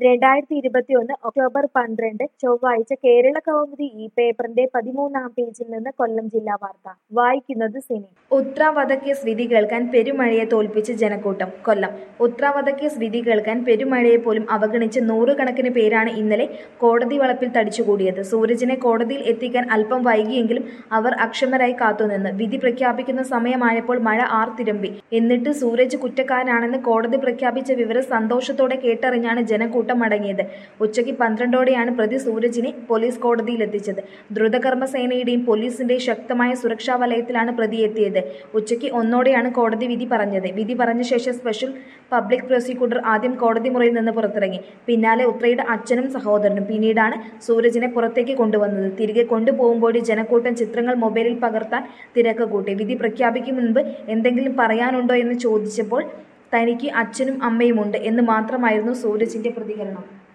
രണ്ടായിരത്തി ഇരുപത്തിയൊന്ന് ഒക്ടോബർ പന്ത്രണ്ട് ചൊവ്വാഴ്ച കേരള കൗമുദി ഈ പേപ്പറിന്റെ പതിമൂന്നാം പേജിൽ നിന്ന് കൊല്ലം ജില്ലാ വാർത്ത വായിക്കുന്നത് സിനി ഉത്ര വധക്കേസ് വിധി കേൾക്കാൻ പെരുമഴയെ തോൽപ്പിച്ച് ജനക്കൂട്ടം കൊല്ലം ഉത്ര വധക്കേസ് വിധി കേൾക്കാൻ പെരുമഴയെ പോലും അവഗണിച്ച് നൂറുകണക്കിന് പേരാണ് ഇന്നലെ കോടതി വളപ്പിൽ തടിച്ചുകൂടിയത് സൂരജിനെ കോടതിയിൽ എത്തിക്കാൻ അല്പം വൈകിയെങ്കിലും അവർ അക്ഷമരായി കാത്തുനിന്ന് വിധി പ്രഖ്യാപിക്കുന്ന സമയമായപ്പോൾ മഴ ആർത്തിരമ്പി എന്നിട്ട് സൂരജ് കുറ്റക്കാരനാണെന്ന് കോടതി പ്രഖ്യാപിച്ച വിവരം സന്തോഷത്തോടെ കേട്ടറിഞ്ഞാണ് ജനക്കൂട്ടം മടങ്ങിയത് ഉച്ചയ്ക്ക് പന്ത്രണ്ടോടെയാണ് പ്രതി സൂരജിനെ പോലീസ് കോടതിയിൽ എത്തിച്ചത് ദ്രുതകർമ്മ സേനയുടെയും പോലീസിന്റെയും ശക്തമായ സുരക്ഷാ വലയത്തിലാണ് പ്രതി എത്തിയത് ഉച്ചയ്ക്ക് ഒന്നോടെയാണ് കോടതി വിധി പറഞ്ഞത് വിധി പറഞ്ഞ ശേഷം സ്പെഷ്യൽ പബ്ലിക് പ്രോസിക്യൂട്ടർ ആദ്യം കോടതി മുറിയിൽ നിന്ന് പുറത്തിറങ്ങി പിന്നാലെ ഉത്രയുടെ അച്ഛനും സഹോദരനും പിന്നീടാണ് സൂരജിനെ പുറത്തേക്ക് കൊണ്ടുവന്നത് തിരികെ കൊണ്ടുപോകുമ്പോൾ ജനക്കൂട്ടം ചിത്രങ്ങൾ മൊബൈലിൽ പകർത്താൻ തിരക്ക് കൂട്ടി വിധി പ്രഖ്യാപിക്കും മുൻപ് എന്തെങ്കിലും പറയാനുണ്ടോ എന്ന് ചോദിച്ചപ്പോൾ തനിക്ക് അച്ഛനും അമ്മയുമുണ്ട് എന്ന് മാത്രമായിരുന്നു സൂരജിന്റെ പ്രതികരണം